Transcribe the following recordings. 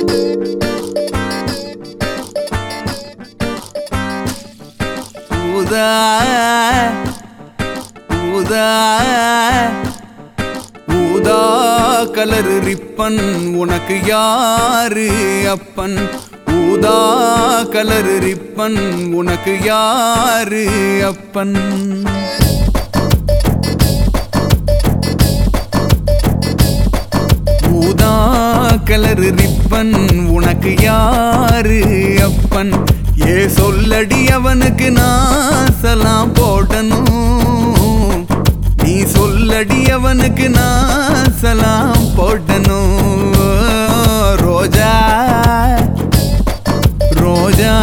ஊதா ஊதா ஊதா கலர் ரிப்பன் உனக்கு யாரு அப்பன் ஊதா கலர் ரிப்பன் உனக்கு யாரு அப்பன் ஊதா கலர் ரிப்பன் உனக்கு யாரு அப்பன் ஏ சொல்லடி அவனுக்கு நான் சலாம் போடணும் நீ சொல்லடி அவனுக்கு நான் சலாம் போடணும் ரோஜா ரோஜா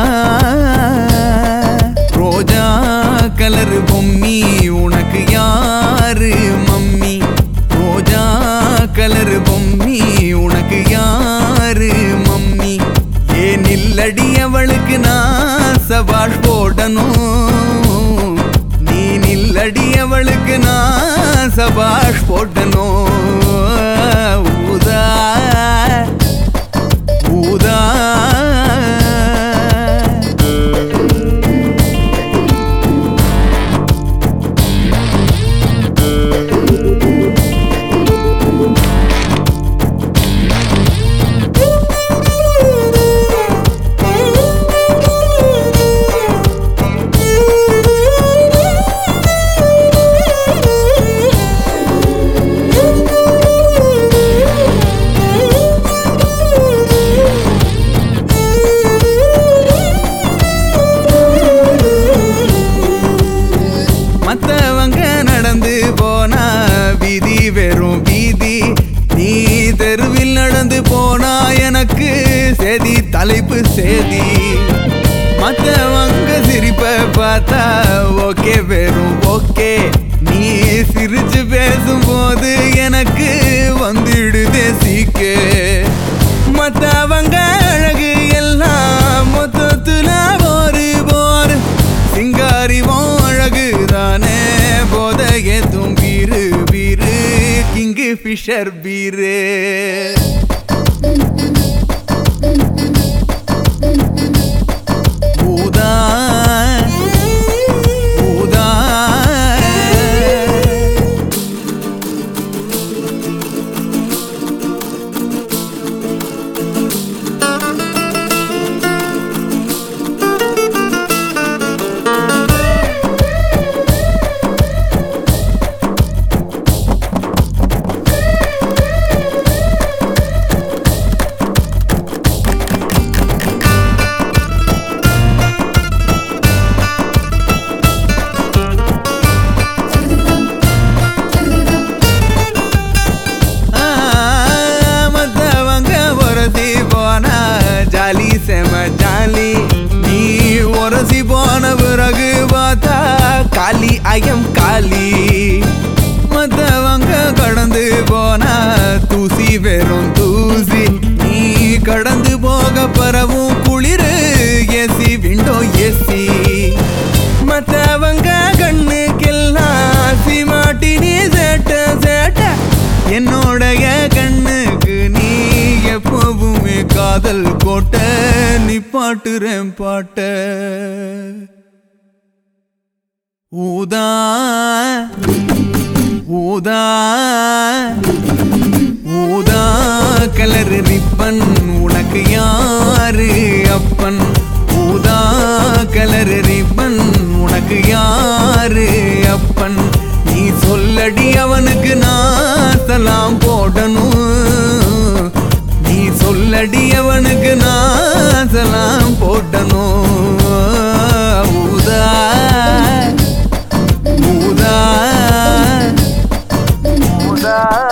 ரோஜா கலர் பொம்மி உனக்கு யாரு மம்மி ரோஜா கலர் பொம்மி உனக்கு யாரு மம்மி ஏ நில்லடி அவளுக்கு நான் சபாஷ் போடணும் நீ நில்லடி அவளுக்கு நான் சபாஷ் போடணும் ஊதா ஊதா மத்தவங்க நடந்து போனா வீதி வெறும் வீதி நீ தெருவில் நடந்து போனா எனக்கு செதி தலைப்பு சேதி மத்தவங்க சிரிப்ப பார்த்தா ஓகே வெறும் ஓகே நீ சிரிச்சு பேசும்போது எனக்கு வந்துடுதே சீக்கு மத்தவங்க அழகு எல்லாம் மொத்தத்துல ஒரு போர் சிங்காரிவோம் அழகுதானே போதைய தும்பீரு வீரு கிங்கு ஃபிஷர் பீரு ஊதா ஊதா ஆ, மத்தவங்க உரசி போனா ஜாலி செம ஜாலி நீ உரசி போன பிறகு பார்த்தா காலி ஐயம் காலி மத்தவங்க கடந்து போனா தூசி வெறும் தூசி நீ கடந்து போக பரவும் குளிரு ஏசி விண்டோ ஏசி மத்தவங்க கண்ணுக்கெல்லாம் சிமாட்டி நீ சேட்ட சேட்ட என்னோடைய கண்ணுக்கு நீ எப்பவுமே காதல் கோட்ட நீ பாட்டுறேன் பாட்ட ஊதா ஊதா ஊதா கலர் ரிப்பன் உனக்கு யாரு அப்பன் ஊதா கலர் ரிப்பன் உனக்கு யாரு அப்பன் நீ சொல்லடி அவனுக்கு நான் சலாம் போடணும் நீ சொல்லடி அவனுக்கு நான் சலாம் போடணும் ஊதா ஊதா ஊதா